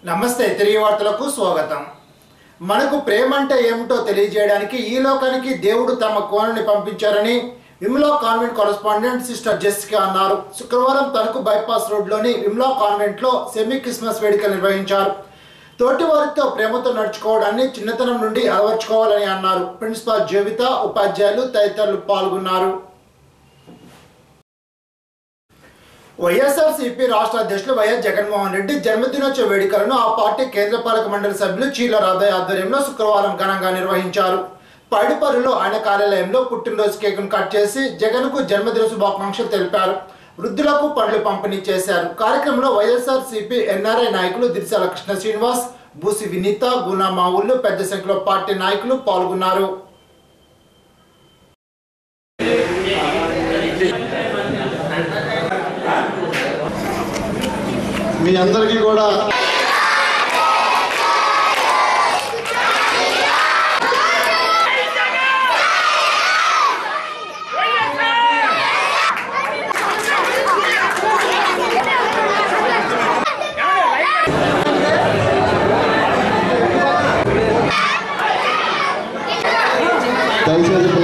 నమస్తే తిరిగి వార్తలకు స్వాగతం మనకు ప్రేమ అంటే ఏమిటో తెలియజేయడానికి ఈ లోకానికి దేవుడు తమ కోణని పంపించారని Vimla convent correspondent sister Jessica అన్నారు శుక్రవారం తణుకు బైపాస్ రోడ్లోని విమ్లా కాన్వెంట్లో సెమీ క్రిస్మస్ వేడుకలు నిర్వహించారు తోటి వారితో ప్రేమతో నడుచుకోవడాన్ని చిన్నతనం నుండి అలవర్చుకోవాలని అన్నారు ప్రిన్సిపాల్ జీవిత ఉపాధ్యాయులు తదితరులు పాల్గొన్నారు వైఎస్ఆర్సీపీ రాష్ట్ర అధ్యక్షులు వైఎస్ జగన్మోహన్ రెడ్డి జన్మదినోత్సవ వేడుకలను ఆ పార్టీ కేంద్రపాలక మండలి సభ్యులు చీల రాధయ్య ఆధ్వర్యంలో శుక్రవారం ఘనంగా నిర్వహించారు పైడిపల్లిలో ఆయన కార్యాలయంలో పుట్టినరోజు కేకును కట్ చేసి జగన్కు జన్మదిన శుభాకాంక్షలు తెలిపారు వృద్ధులకు పండ్లు పంపిణీ చేశారు కార్యక్రమంలో వైఎస్ఆర్ సిపి ఎన్ఆర్ఐ నాయకులు దిరిసాల కృష్ణ శ్రీనివాస్ బూసి వినీత గునా మావుళ్ళు పెద్ద సంఖ్యలో పార్టీ నాయకులు పాల్గొన్నారు మీ అందరికీ కూడా దయచేసి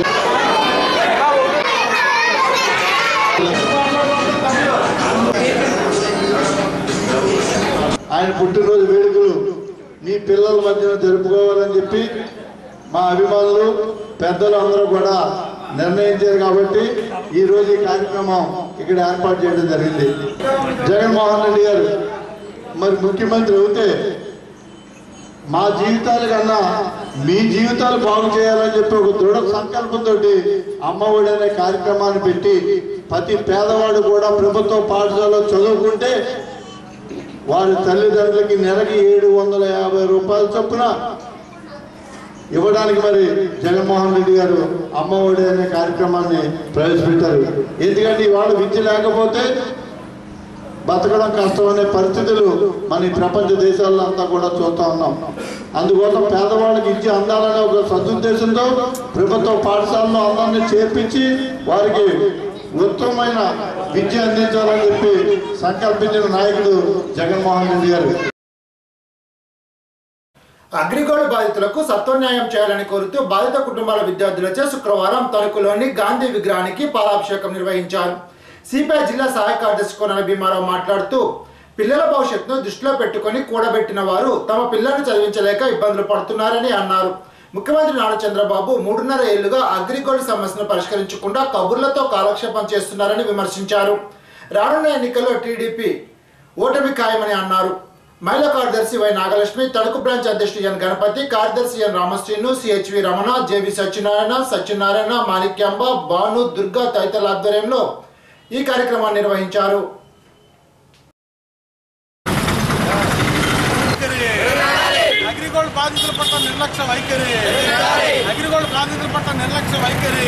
ఆయన పుట్టినరోజు వేడుకలు మీ పిల్లల మధ్యన జరుపుకోవాలని చెప్పి మా అభిమానులు పెద్దలు అందరూ కూడా నిర్ణయించారు కాబట్టి ఈ రోజు ఈ కార్యక్రమం ఇక్కడ ఏర్పాటు చేయడం జరిగింది జగన్మోహన్ రెడ్డి గారు మరి ముఖ్యమంత్రి అవుతే మా జీవితాల కన్నా మీ జీవితాలు బాగు చేయాలని చెప్పి ఒక దృఢ సంకల్పంతో అమ్మఒడి అనే కార్యక్రమాన్ని పెట్టి ప్రతి పేదవాడు కూడా ప్రభుత్వ పాఠశాలలో చదువుకుంటే వారి తల్లిదండ్రులకి నెలకి ఏడు వందల యాభై రూపాయల చొప్పున ఇవ్వడానికి మరి జగన్మోహన్ రెడ్డి గారు అమ్మఒడి అనే కార్యక్రమాన్ని ప్రవేశపెట్టారు ఎందుకంటే ఇవాళ విద్య లేకపోతే బతకడం కష్టమనే పరిస్థితులు మన ఈ ప్రపంచ దేశాల్లో అంతా కూడా చూస్తా ఉన్నాం అందుకోసం పేదవాళ్ళకి ఇచ్చి అందాలనే ఒక సదుద్దేశంతో ప్రభుత్వ పాఠశాలలో అందరినీ చేర్పించి వారికి ఉత్తమమైన విద్య అందించాలని చెప్పి సంకల్పించిన నాయకుడు జగన్మోహన్ రెడ్డి గారు అగ్రిగోల్డ్ బాధితులకు సత్వన్యాయం చేయాలని కోరుతూ బాధిత కుటుంబాల విద్యార్థులచే శుక్రవారం తణుకులోని గాంధీ విగ్రహానికి పాలాభిషేకం నిర్వహించారు సిపిఐ జిల్లా సహాయ కార్యదర్శి కొనల భీమారావు మాట్లాడుతూ పిల్లల భవిష్యత్తును దృష్టిలో పెట్టుకొని కూడబెట్టిన వారు తమ పిల్లలను చదివించలేక ఇబ్బందులు పడుతున్నారని అన్నారు ముఖ్యమంత్రి నారా చంద్రబాబు మూడున్నర ఏళ్లుగా అగ్రిగోల్డ్ సమస్యను పరిష్కరించకుండా కబుర్లతో కాలక్షేపం చేస్తున్నారని విమర్శించారు రానున్న ఎన్నికల్లో టీడీపీ ఓటమి ఖాయమని అన్నారు మహిళా కార్యదర్శి వై నాగలక్ష్మి తణుకు బ్రాంచ్ అధ్యక్షుడు ఎన్ గణపతి కార్యదర్శి N Ramasrinu CHV Ramana JV Satyanarayana Satyanarayana Manikyamba Bhanu Durga తదితరుల ఆధ్వర్యంలో ఈ కార్యక్రమాన్ని నిర్వహించారు అగ్రిగోల్డ్ బాధితుల పట్ల నిర్లక్ష్య వైఖరి అగ్రిగోల్డ్ బాధితుల పట్ల నిర్లక్ష్య వైఖరి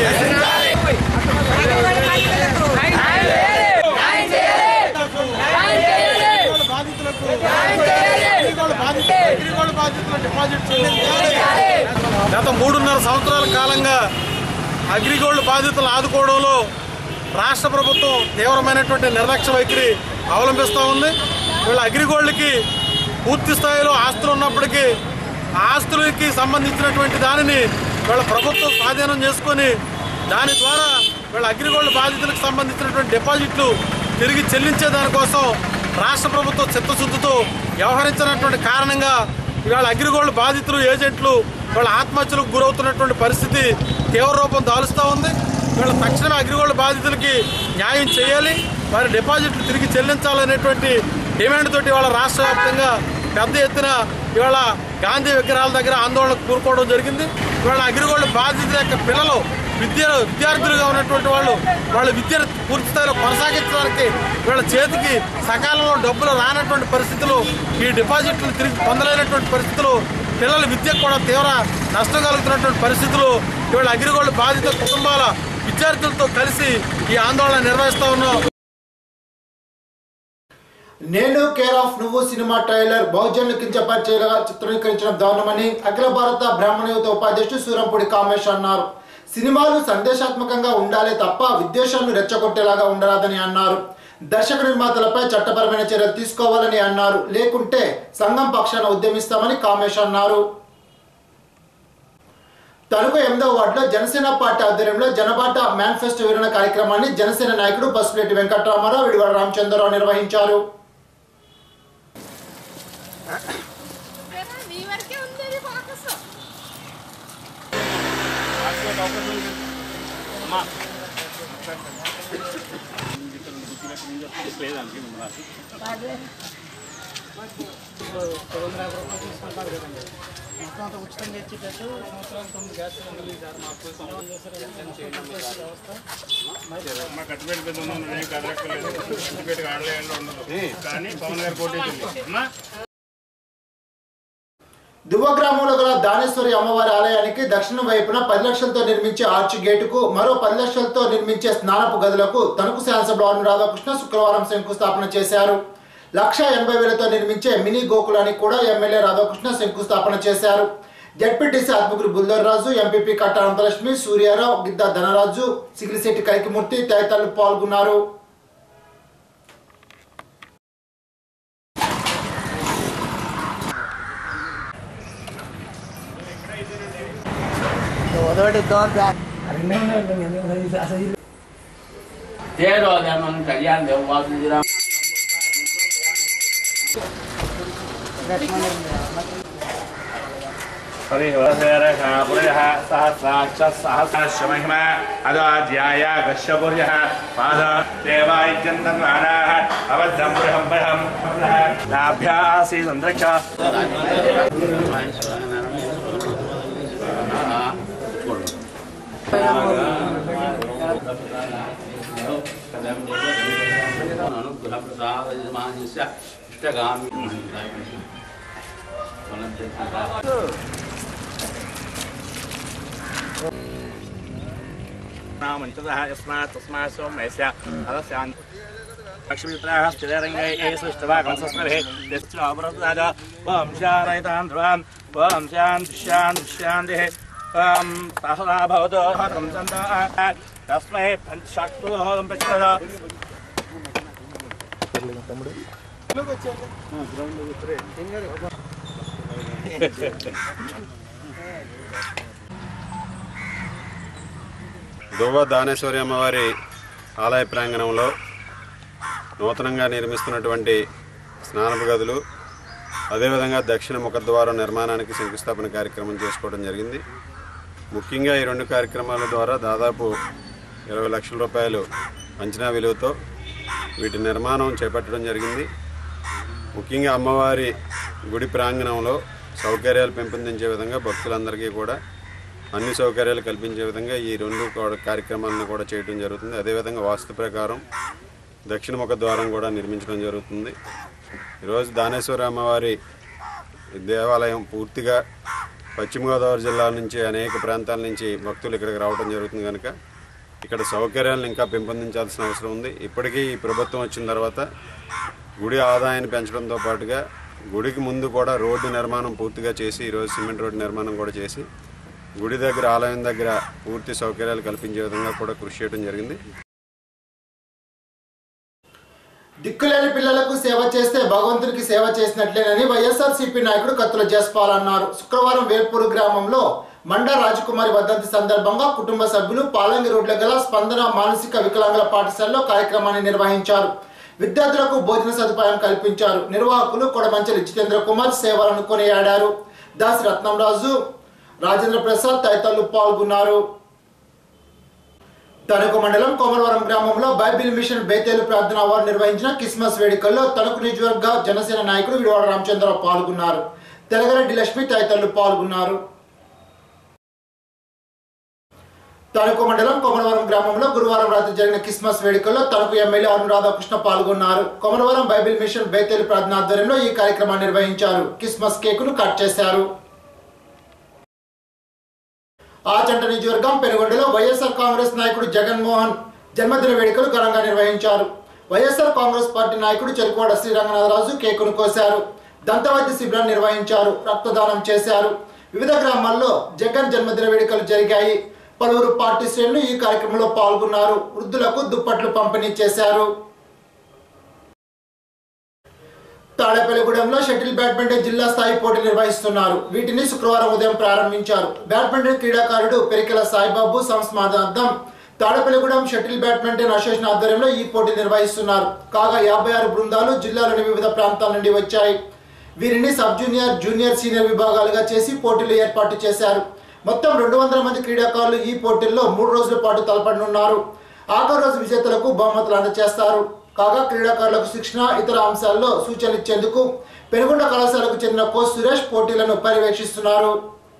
అగ్రిగోల్డ్ బాధితులకు అగ్రిగోల్డ్ బాధితులు అగ్రిగోల్డ్ బాధితుల డిపాజిట్ చెల్లించాలి గత మూడున్నర సంవత్సరాల కాలంగా అగ్రిగోల్డ్ బాధితులను ఆదుకోవడంలో రాష్ట్ర ప్రభుత్వం తీవ్రమైనటువంటి నిర్లక్ష్య వైఖరి అవలంబిస్తూ ఉంది వీళ్ళ అగ్రిగోల్డ్కి పూర్తి స్థాయిలో ఆస్తులు ఉన్నప్పటికీ ఆ ఆస్తులకి సంబంధించినటువంటి దానిని వీళ్ళ ప్రభుత్వం స్వాధీనం చేసుకొని దాని ద్వారా వీళ్ళ అగ్రిగోల్డ్ బాధితులకు సంబంధించినటువంటి డిపాజిట్లు తిరిగి చెల్లించే దానికోసం రాష్ట్ర ప్రభుత్వం చిత్తశుద్ధితో వ్యవహరించినటువంటి కారణంగా ఇవాళ అగ్రిగోల్డ్ బాధితులు ఏజెంట్లు వాళ్ళ ఆత్మహత్యలకు గురవుతున్నటువంటి పరిస్థితి తీవ్ర రూపం దాలుస్తూ ఉంది వీళ్ళ తక్షణమే అగ్రిగోల్డ్ బాధితులకి న్యాయం చేయాలి వారి డిపాజిట్లు తిరిగి చెల్లించాలనేటువంటి డిమాండ్ తోటి ఇవాళ రాష్ట్ర వ్యాప్తంగా పెద్ద ఎత్తున ఇవాళ గాంధీ విగ్రహాల దగ్గర ఆందోళనకు కూరుకోవడం జరిగింది ఇవాళ అగ్రిగోల్డ్ బాధితుల యొక్క పిల్లలు విద్య విద్యార్థులుగా ఉన్నటువంటి వాళ్ళు వాళ్ళ విద్యను పూర్తి స్థాయిలో కొనసాగించడానికి వీళ్ళ చేతికి సకాలంలో డబ్బులు రానటువంటి పరిస్థితులు ఈ డిపాజిట్లు తిరిగి పొందలేనటువంటి పరిస్థితులు పిల్లల విద్యకు కూడా తీవ్ర నష్టం కలుగుతున్నటువంటి పరిస్థితులు ఇవాళ అగ్రిగోల్డ్ బాధిత కుటుంబాల విద్యార్థులతో కలిసి ఈ ఆందోళన నిర్వహిస్తూ ఉన్నాం నేను కేర్ ఆఫ్ నువ్వు సినిమా ట్రైలర్ బహుజనులు కించపరిచేలా చిత్రీకరించడం దారుణమని అఖిల భారత బ్రాహ్మణ యువత ఉపాధ్యక్షుడు సూరంపూడి కామేష్ అన్నారు సినిమాలు సందేశాత్మకంగా ఉండాలి తప్ప విద్వేషాలను రెచ్చగొట్టేలాగా ఉండరాదని అన్నారు దర్శక నిర్మాతలపై చట్టపరమైన చర్యలు తీసుకోవాలని అన్నారు లేకుంటే సంఘం పక్షాన ఉద్యమిస్తామని కామేష్ అన్నారు తణుకు ఎనిమిదవ వార్డులో జనసేన పార్టీ ఆధ్వర్యంలో జనబాట మేనిఫెస్టో వివరణ కార్యక్రమాన్ని జనసేన నాయకుడు బస్సులేటి వెంకట్రామారావు విడివాడ రామచంద్రరావు నిర్వహించారు నీ వరకే ఉంది ఇది ఫోకస్ మొత్తం అంతా ఉచితంగా ఇచ్చేటట్టు సంవత్సరాలు తొమ్మిది గ్యాస్ సిలిండర్లు ఇచ్చారు మాకు మా కట్టుబడి పెద్ద ఉన్నాం ఏం కదలక్కలేదు కట్టుబడి ఆడలేళ్ళు ఉండదు కానీ పవన్ గారు పోటీ అమ్మా దువ్వ గ్రామంలో గల దానేశ్వరి అమ్మవారి ఆలయానికి దక్షిణ వైపున పది లక్షలతో నిర్మించే ఆర్చ్ గేటుకు మరో పది లక్షలతో నిర్మించే స్నానపు గదులకు తణుకు శాసనసభ ఆర్మీ రాధాకృష్ణ శుక్రవారం శంకుస్థాపన చేశారు లక్ష ఎనభై వేలతో నిర్మించే మినీ గోకులానికి కూడా ఎమ్మెల్యే రాధాకృష్ణ శంకుస్థాపన చేశారు జడ్పీటీసీ ఆత్మగురు బుల్దర్ రాజు ఎంపీపీ కట్ట అనంతలక్ష్మి సూర్యారావు గిద్ద ధనరాజు సిగిరిశెట్టి కైకిమూర్తి తదితరులు పాల్గొన్నారు 대로되면 그냥 내와주지라 हरिहरः पुरः सहस्राक्ष सहस्रमहिमा अदाध्याय कश्यपुर्यः पाद देवायजन्तन्मानाः अवद्धं बृहं बृहं लाभ्यासि सन्द्रक्ष अनुग्रहप्रसादयजमानस्य इष्टगामि नामञ्चतः यस्मात् तस्मात् सोमयस्य अदस्यान् लक्ष्मीपुत्राः स्थिररङ्गे ये सृष्टवा कंसस्मरे यश्चापरदाज वंशारयतान् ध्रुवान् वंशान् दृश्यान् दृश्यान्तिः ॐ सहसा भवतु हतं सन्ता तस्मै पञ्चाक्तुहोदं पश्यत దువ్వ దానేశ్వరి అమ్మవారి ఆలయ ప్రాంగణంలో నూతనంగా నిర్మిస్తున్నటువంటి స్నానపు గదులు అదేవిధంగా దక్షిణ ముఖద్వారం నిర్మాణానికి శంకుస్థాపన కార్యక్రమం చేసుకోవడం జరిగింది ముఖ్యంగా ఈ రెండు కార్యక్రమాల ద్వారా దాదాపు ఇరవై లక్షల రూపాయలు అంచనా విలువతో వీటి నిర్మాణం చేపట్టడం జరిగింది ముఖ్యంగా అమ్మవారి గుడి ప్రాంగణంలో సౌకర్యాలు పెంపొందించే విధంగా భక్తులందరికీ కూడా అన్ని సౌకర్యాలు కల్పించే విధంగా ఈ రెండు కూడా కార్యక్రమాలను కూడా చేయడం జరుగుతుంది అదేవిధంగా వాస్తు ప్రకారం దక్షిణ ముఖ ద్వారం కూడా నిర్మించడం జరుగుతుంది ఈరోజు దానేశ్వర అమ్మవారి దేవాలయం పూర్తిగా పశ్చిమ గోదావరి జిల్లా నుంచి అనేక ప్రాంతాల నుంచి భక్తులు ఇక్కడికి రావడం జరుగుతుంది కనుక ఇక్కడ సౌకర్యాలను ఇంకా పెంపొందించాల్సిన అవసరం ఉంది ఇప్పటికీ ఈ ప్రభుత్వం వచ్చిన తర్వాత గుడి ఆదాయాన్ని పెంచడంతో పాటుగా గుడికి ముందు కూడా రోడ్డు నిర్మాణం పూర్తిగా చేసి ఈరోజు సిమెంట్ రోడ్డు నిర్మాణం కూడా చేసి గుడి దగ్గర ఆలయం దగ్గర పూర్తి సౌకర్యాలు కల్పించే విధంగా కూడా కృషి చేయడం జరిగింది దిక్కులేని పిల్లలకు సేవ చేస్తే భగవంతునికి సేవ చేసినట్లేనని వైఎస్ఆర్సీపీ నాయకుడు కత్తుల జస్పాల్ అన్నారు శుక్రవారం వేల్పూరు గ్రామంలో మండా రాజకుమారి వర్ధంతి సందర్భంగా కుటుంబ సభ్యులు పాలంగి రోడ్ల గల స్పందన మానసిక వికలాంగుల పాఠశాలలో కార్యక్రమాన్ని నిర్వహించారు విద్యార్థులకు భోజన సదుపాయం కల్పించారు నిర్వాహకులు కొడమంచలి జితేంద్ర కుమార్ సేవలను కొనియాడారు దాసి రత్నంరాజు రాజేంద్ర ప్రసాద్ తదితరులు పాల్గొన్నారు తణుకు మండలం కోమలవరం గ్రామంలో బైబిల్ మిషన్ బేతేలు ప్రార్థన వారు నిర్వహించిన క్రిస్మస్ వేడుకల్లో తణుకు నియోజకవర్గ జనసేన నాయకుడు విడవాడ రామచంద్రరావు పాల్గొన్నారు తెలగరెడ్డి లక్ష్మి తదితరులు పాల్గొన్నారు తణుకు మండలం కొమరవరం గ్రామంలో గురువారం రాత్రి జరిగిన క్రిస్మస్ వేడుకల్లో తణుకు ఎమ్మెల్యే అరుణ్ రాధాకృష్ణ పాల్గొన్నారు కొమరవరం బైబిల్ మిషన్ బేతేలు ప్రార్థన ఆధ్వర్యంలో ఈ కార్యక్రమాన్ని నిర్వహించారు క్రిస్మస్ కేకును కట్ చేశారు ఆచంట నియోజకవర్గం పెనుగొండలో వైఎస్ఆర్ కాంగ్రెస్ నాయకుడు జగన్మోహన్ జన్మదిన వేడుకలు ఘనంగా నిర్వహించారు వైఎస్ఆర్ కాంగ్రెస్ పార్టీ నాయకుడు చెరుకువాడ శ్రీరంగనాథరాజు కేకును కోశారు దంతవైద్య శిబిరాన్ని నిర్వహించారు రక్తదానం చేశారు వివిధ గ్రామాల్లో జగన్ జన్మదిన వేడుకలు జరిగాయి పలువురు పార్టీ శ్రేణులు ఈ కార్యక్రమంలో పాల్గొన్నారు వృద్ధులకు దుప్పట్లు పంపిణీ చేశారు తాడేపల్లిగూడెంలో షటిల్ బ్యాడ్మింటన్ జిల్లా స్థాయి పోటీలు నిర్వహిస్తున్నారు వీటిని శుక్రవారం ఉదయం ప్రారంభించారు బ్యాడ్మింటన్ క్రీడాకారుడు పెరికెల సాయిబాబు సంస్మాదార్థం తాడేపల్లిగూడెం షటిల్ బ్యాడ్మింటన్ అసోసియేషన్ ఆధ్వర్యంలో ఈ పోటీ నిర్వహిస్తున్నారు కాగా యాభై ఆరు బృందాలు జిల్లాలోని వివిధ ప్రాంతాల నుండి వచ్చాయి వీరిని సబ్ జూనియర్ జూనియర్ సీనియర్ విభాగాలుగా చేసి పోటీలు ఏర్పాటు చేశారు మొత్తం రెండు వందల మంది క్రీడాకారులు ఈ పోటీల్లో మూడు రోజుల పాటు తలపడనున్నారు ఆఖరి రోజు విజేతలకు బహుమతులు అందజేస్తారు కాగా క్రీడాకారులకు శిక్షణ ఇతర అంశాల్లో సూచనలు ఇచ్చేందుకు పెనుగొండ కళాశాలకు చెందిన కోచ్ సురేష్ పోటీలను పర్యవేక్షిస్తున్నారు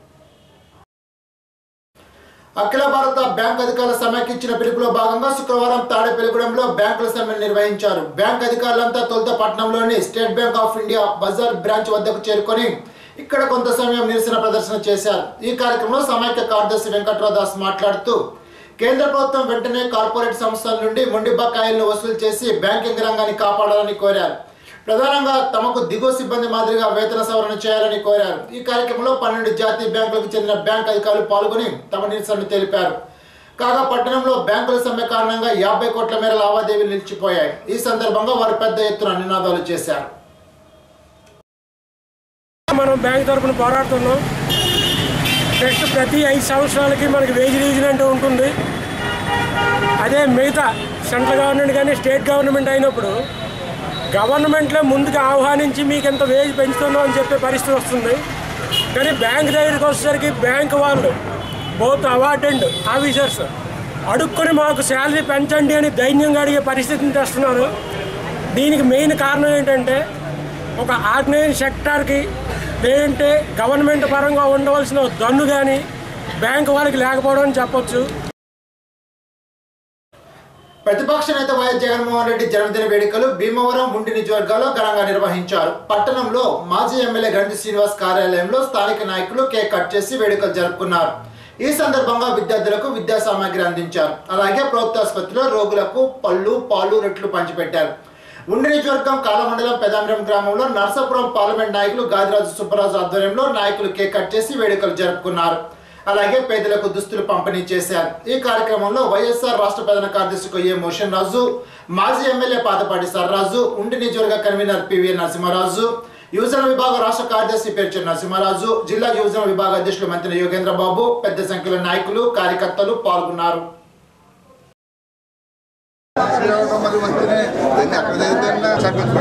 అఖిల భారత బ్యాంక్ అధికారుల సమ్మెకి ఇచ్చిన పిలుపులో భాగంగా శుక్రవారం తాడేపల్లిగూడెంలో బ్యాంకుల సమ్మెను నిర్వహించారు బ్యాంక్ అధికారులంతా తొలుత పట్టణంలోని state bank of India bazaar branch వద్దకు చేరుకొని ఇక్కడ కొంత సమయం నిరసన ప్రదర్శన చేశారు ఈ కార్యక్రమంలో సమైక్య కార్యదర్శి వెంకట్రావు దాస్ మాట్లాడుతూ కేంద్ర ప్రభుత్వం వెంటనే కార్పొరేట్ సంస్థల నుండి మొండి బకాయిలను వసూలు చేసి బ్యాంకింగ్ రంగాన్ని కాపాడాలని కోరారు ప్రధానంగా తమకు దిగువ సిబ్బంది మాదిరిగా వేతన సవరణ చేయాలని కోరారు ఈ కార్యక్రమంలో పన్నెండు జాతీయ బ్యాంకులకు చెందిన బ్యాంక్ అధికారులు పాల్గొని తమ నిరసనను తెలిపారు కాగా పట్టణంలో బ్యాంకుల సమ్మె కారణంగా యాభై కోట్ల మేర లావాదేవీలు నిలిచిపోయాయి ఈ సందర్భంగా వారు పెద్ద ఎత్తున నినాదాలు చేశారు మనం బ్యాంక్ తరపున పోరాడుతున్నాం నెక్స్ట్ ప్రతి ఐదు సంవత్సరాలకి మనకి వేజ్ రీజన్ అంటూ ఉంటుంది అదే మిగతా సెంట్రల్ గవర్నమెంట్ కానీ స్టేట్ గవర్నమెంట్ అయినప్పుడు గవర్నమెంట్లో ముందుకు ఆహ్వానించి మీకు ఎంత వేజ్ పెంచుతున్నాం అని చెప్పే పరిస్థితి వస్తుంది కానీ బ్యాంక్ దగ్గరికి వచ్చేసరికి బ్యాంక్ వాళ్ళు బోత్ అవార్డ్ అండ్ ఆఫీసర్స్ అడుక్కొని మాకు శాలరీ పెంచండి అని ధైర్యంగా అడిగే పరిస్థితిని తెస్తున్నారు దీనికి మెయిన్ కారణం ఏంటంటే ఒక ఆర్గనైజ్ సెక్టార్కి లేదంటే గవర్నమెంట్ పరంగా ఉండవలసిన దన్ను కానీ బ్యాంక్ వాళ్ళకి లేకపోవడం అని చెప్పొచ్చు ప్రతిపక్ష నేత వైఎస్ జగన్మోహన్ రెడ్డి జన్మదిన వేడుకలు భీమవరం ఉండి నియోజకవర్గాల్లో ఘనంగా నిర్వహించారు పట్టణంలో మాజీ ఎమ్మెల్యే గంటి శ్రీనివాస్ కార్యాలయంలో స్థానిక నాయకులు కేక్ కట్ చేసి వేడుకలు జరుపుకున్నారు ఈ సందర్భంగా విద్యార్థులకు విద్యా సామాగ్రి అందించారు అలాగే ప్రభుత్వాసుపత్రిలో రోగులకు పళ్ళు పాలు రెట్లు పంచిపెట్టారు ఉండి నియోజకవర్గం కాలమండలం పెదాంబరం గ్రామంలో నర్సాపురం పార్లమెంట్ నాయకులు గాదిరాజు సుబ్బరాజు ఆధ్వర్యంలో నాయకులు కేక్ కట్ చేసి వేడుకలు జరుపుకున్నారు అలాగే పేదలకు దుస్తులు పంపిణీ చేశారు ఈ కార్యక్రమంలో వైఎస్ఆర్ రాష్ట్ర ప్రధాన కార్యదర్శి కొయ్యే మోషన్ రాజు మాజీ ఎమ్మెల్యే పాతపాటి సర్రాజు ఉండి నియోజకవర్గ కన్వీనర్ పివి నరసింహరాజు యువజన విభాగ రాష్ట్ర కార్యదర్శి పేర్చు నరసింహరాజు జిల్లా యువజన విభాగ అధ్యక్షులు మంత్రి యోగేంద్ర బాబు పెద్ద సంఖ్యలో నాయకులు కార్యకర్తలు పాల్గొన్నారు మరి వస్తేనే దాన్ని అక్కడ చదివితేనే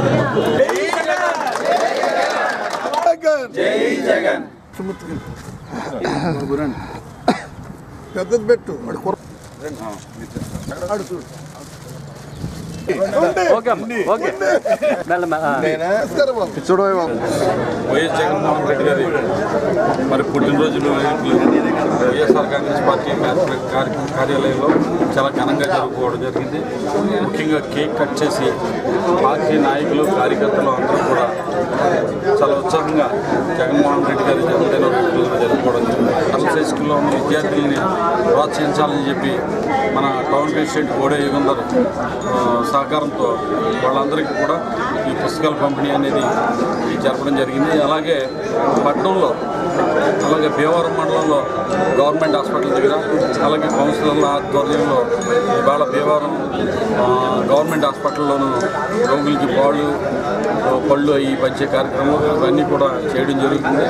పెద్దది పెట్టు వాడు కుర్ర- ఆడు చూడు నేనే ఇస్తారు బాబు. చూడవే బాబు వైఎస్ జగన్మోహన్ రెడ్డి గారి మరి పుట్టినరోజులు వైఎస్ఆర్ కాంగ్రెస్ పార్టీ కార్య- కార్య- కార్యాలయంలో చాలా ఘనంగా జరుపుకోవడం జరిగింది ముఖ్యంగా కేక్ కట్ చేసి పార్టీ నాయకులు కార్యకర్తలు అందరూ కూడా చాలా ఉత్సాహంగా జగన్మోహన్ రెడ్డి గారి జన్మదిన వేడుకలను జరుపుకోవడం జరిగింది కలస స్కూల్లో ఉన్న విద్యార్థులని ప్రోత్సహించాలని చెప్పి మన టౌన్ ప్రెసిడెంట్ గోడే యుగంధర్ ఆ, సహకారంతో వాళ్ళందరికీ కూడా ఈ పుస్తకాల పంపిణీ అనేది జరపడం జరిగింది అలాగే పట్టణంలో అలాగే భీమవరం మండలంలో గవర్నమెంట్ హాస్పిటల్ దగ్గర అలాగే కౌన్సిలర్ల ఆధ్వర్యంలో ఇవాళ భీమవరం ఆ, గవర్నమెంట్ హాస్పిటల్లోనూ రోగులకి పాలు పళ్ళు అవి పంచే కార్యక్రమం ఇవన్నీ కూడా చేయడం జరుగుతుంది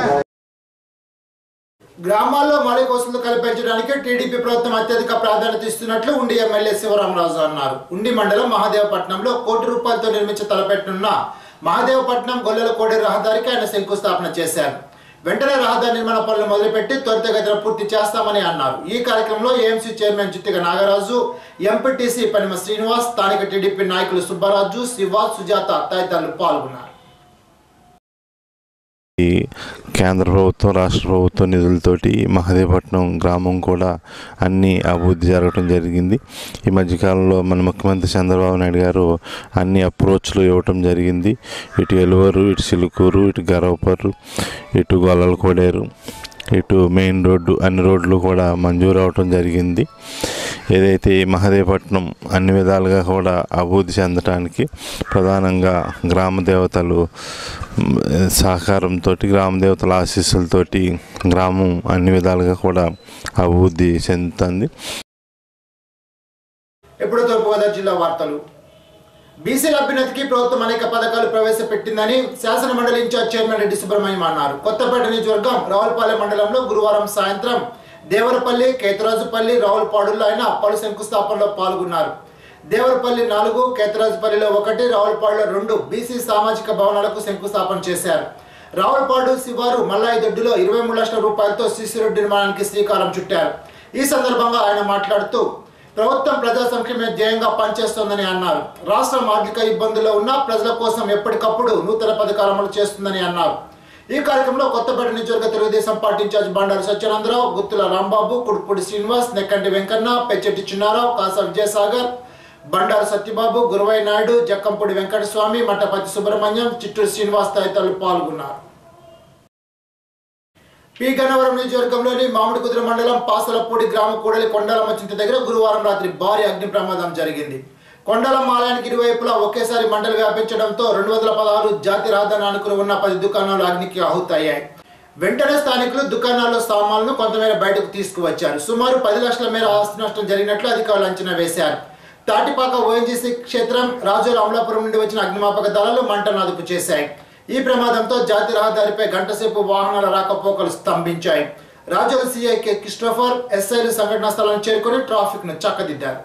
గ్రామాల్లో మౌలిక వసతులు కల్పించడానికి టీడీపీ ప్రభుత్వం అత్యధిక ప్రాధాన్యత ఇస్తున్నట్లు ఉండి ఎమ్మెల్యే శివరామరాజు అన్నారు ఉండి మండలం మహాదేవపట్నంలో కోటి రూపాయలతో నిర్మించి తలపెట్టనున్న మహాదేవపట్నం గొల్లల కోడి రహదారికి ఆయన శంకుస్థాపన చేశారు వెంటనే రహదారి నిర్మాణ పనులు మొదలుపెట్టి త్వరితగతిన పూర్తి చేస్తామని అన్నారు ఈ కార్యక్రమంలో AMC chairman Jittiga Nagaraju MPTC Panima Srinivas స్థానిక టీడీపీ నాయకులు సుబ్బరాజు శివ సుజాత తదితరులు పాల్గొన్నారు ఈ కేంద్ర ప్రభుత్వం రాష్ట్ర ప్రభుత్వ నిధులతోటి మహదేవపట్నం గ్రామం కూడా అన్ని అభివృద్ధి జరగడం జరిగింది ఈ మధ్యకాలంలో మన ముఖ్యమంత్రి చంద్రబాబు నాయుడు గారు అన్ని అప్రోచ్లు ఇవ్వటం జరిగింది ఇటు ఎలువరు ఇటు సిలుకూరు ఇటు గరవపర్రు ఇటు గొల్లల కోడేరు ఇటు మెయిన్ రోడ్డు అన్ని రోడ్లు కూడా మంజూరు అవటం జరిగింది ఏదైతే ఈ మహదేవపట్నం అన్ని విధాలుగా కూడా అభివృద్ధి చెందడానికి ప్రధానంగా గ్రామ దేవతలు మ్, సహకారంతో గ్రామ దేవతల ఆశీస్సులతోటి గ్రామం అన్ని విధాలుగా కూడా అభివృద్ధి చెందుతుంది ఇప్పుడు తూర్పుగోదావరి జిల్లా వార్తలు బీసీల అభ్యున్నతికి ప్రభుత్వం అనేక పథకాలు ప్రవేశపెట్టిందని శాసన మండలి ఇన్ఛార్జ్ చైర్మన్ రెడ్డి సుబ్రహ్మణ్యం అన్నారు కొత్తపేట నియోజకవర్గం రావులపాలెం మండలంలో గురువారం సాయంత్రం దేవరపల్లి కేతరాజుపల్లి రావులపాడుల్లో ఆయన పలు శంకుస్థాపనలో పాల్గొన్నారు దేవరపల్లి నాలుగు కేతరాజుపల్లిలో ఒకటి రావులపాడులో రెండు బీసీ సామాజిక భవనాలకు శంకుస్థాపన చేశారు రావులపాడు శివారు మల్లాయి దొడ్డిలో ఇరవై మూడు లక్షల రూపాయలతో సీసీ రోడ్డు నిర్మాణానికి శ్రీకారం చుట్టారు ఈ సందర్భంగా ఆయన మాట్లాడుతూ ప్రభుత్వం ప్రజా సంక్షేమ ధ్యేయంగా పనిచేస్తోందని అన్నారు రాష్ట్రం ఆర్థిక ఇబ్బందుల్లో ఉన్న ప్రజల కోసం ఎప్పటికప్పుడు నూతన పథకాలు అమలు చేస్తుందని అన్నారు ఈ కార్యక్రమంలో కొత్తపేట నియోజకవర్గ తెలుగుదేశం పార్టీ ఇన్ఛార్జ్ బండారు సత్యానందరావు గుత్తుల రాంబాబు కుడుపూడి శ్రీనివాస్ నెక్కంటి వెంకన్న పెచ్చటి చిన్నారావు కాసా విజయసాగర్ బండారు సత్యబాబు గురువై నాయుడు జక్కంపూడి వెంకటస్వామి మట్టపతి సుబ్రహ్మణ్యం చిట్టూరు శ్రీనివాస్ తదితరులు పాల్గొన్నారు పి గన్నవరం నియోజకవర్గంలోని మామిడి కుదురు మండలం పాసలపూడి గ్రామ కూడలి కొండలమ్మ చింత దగ్గర గురువారం రాత్రి భారీ అగ్ని ప్రమాదం జరిగింది కొండలం ఆలయానికి ఇరువైపులా ఒకేసారి మంటలు వ్యాపించడంతో రెండు వందల పదహారు జాతి రహదారి ఆనుకుని ఉన్న పది దుకాణాలు అగ్నికి ఆహుతయ్యాయి వెంటనే స్థానికులు దుకాణాల్లో సామాన్లను కొంతమేర బయటకు తీసుకువచ్చారు సుమారు పది లక్షల మేర ఆస్తి నష్టం జరిగినట్లు అధికారులు అంచనా వేశారు తాటిపాక ఓఎన్జీసీ క్షేత్రం రాజోల అమలాపురం నుండి వచ్చిన అగ్నిమాపక దళాలు మంటను అదుపు చేశాయి ఈ ప్రమాదంతో జాతీయ రహదారిపై గంటసేపు వాహనాల రాకపోకలు స్తంభించాయి రాజోల సిఐ కె క్రిస్టోఫర్ ఎస్ఐలు సంఘటనా స్థలాన్ని చేరుకుని ట్రాఫిక్ ను చక్కదిద్దారు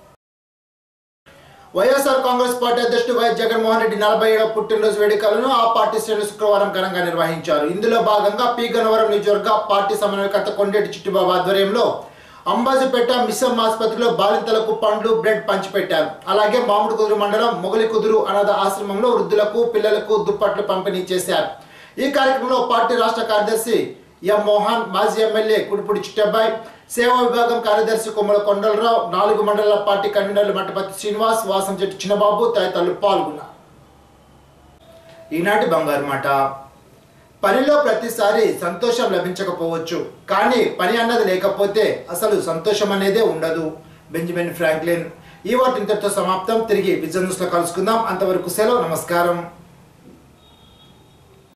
వైఎస్ఆర్ కాంగ్రెస్ పార్టీ అధ్యక్షుడు వైఎస్ జగన్మోహన్ రెడ్డి నలభై ఏడవ పుట్టినరోజు వేడుకలను ఆ పార్టీ శ్రేణులు శుక్రవారం ఘనంగా నిర్వహించారు ఇందులో భాగంగా పి గన్నవరం నియోజకవర్గ పార్టీ సమన్వయకర్త కొండేటి చిట్టిబాబు ఆధ్వర్యంలో అంబాజీపేట మిస్సమ్ ఆసుపత్రిలో బాలింతలకు పండ్లు బ్రెడ్ పంచిపెట్టారు అలాగే మామిడి కుదురు మండలం మొగలి కుదురు అనాథ ఆశ్రమంలో వృద్ధులకు పిల్లలకు దుప్పట్లు పంపిణీ చేశారు ఈ కార్యక్రమంలో పార్టీ రాష్ట్ర కార్యదర్శి ఎం మోహన్ మాజీ ఎమ్మెల్యే కుడిపూడి చిట్టబ్బాయి సేవా విభాగం కార్యదర్శి కొమ్మల కొండలరావు నాలుగు మండలాల పార్టీ కన్వీనర్లు మట్టపతి శ్రీనివాస్ వాసంచెట్టి చిన్నబాబు తదితరులు పాల్గొన్నారు ఈనాటి బంగారు మాట పనిలో ప్రతిసారి సంతోషం లభించకపోవచ్చు కానీ పని అన్నది లేకపోతే అసలు సంతోషం అనేదే ఉండదు బెంజమిన్ ఫ్రాంక్లిన్ ఈ వాటి ఇంతటితో సమాప్తం తిరిగి విజన్ న్యూస్లో కలుసుకుందాం అంతవరకు సెలవు నమస్కారం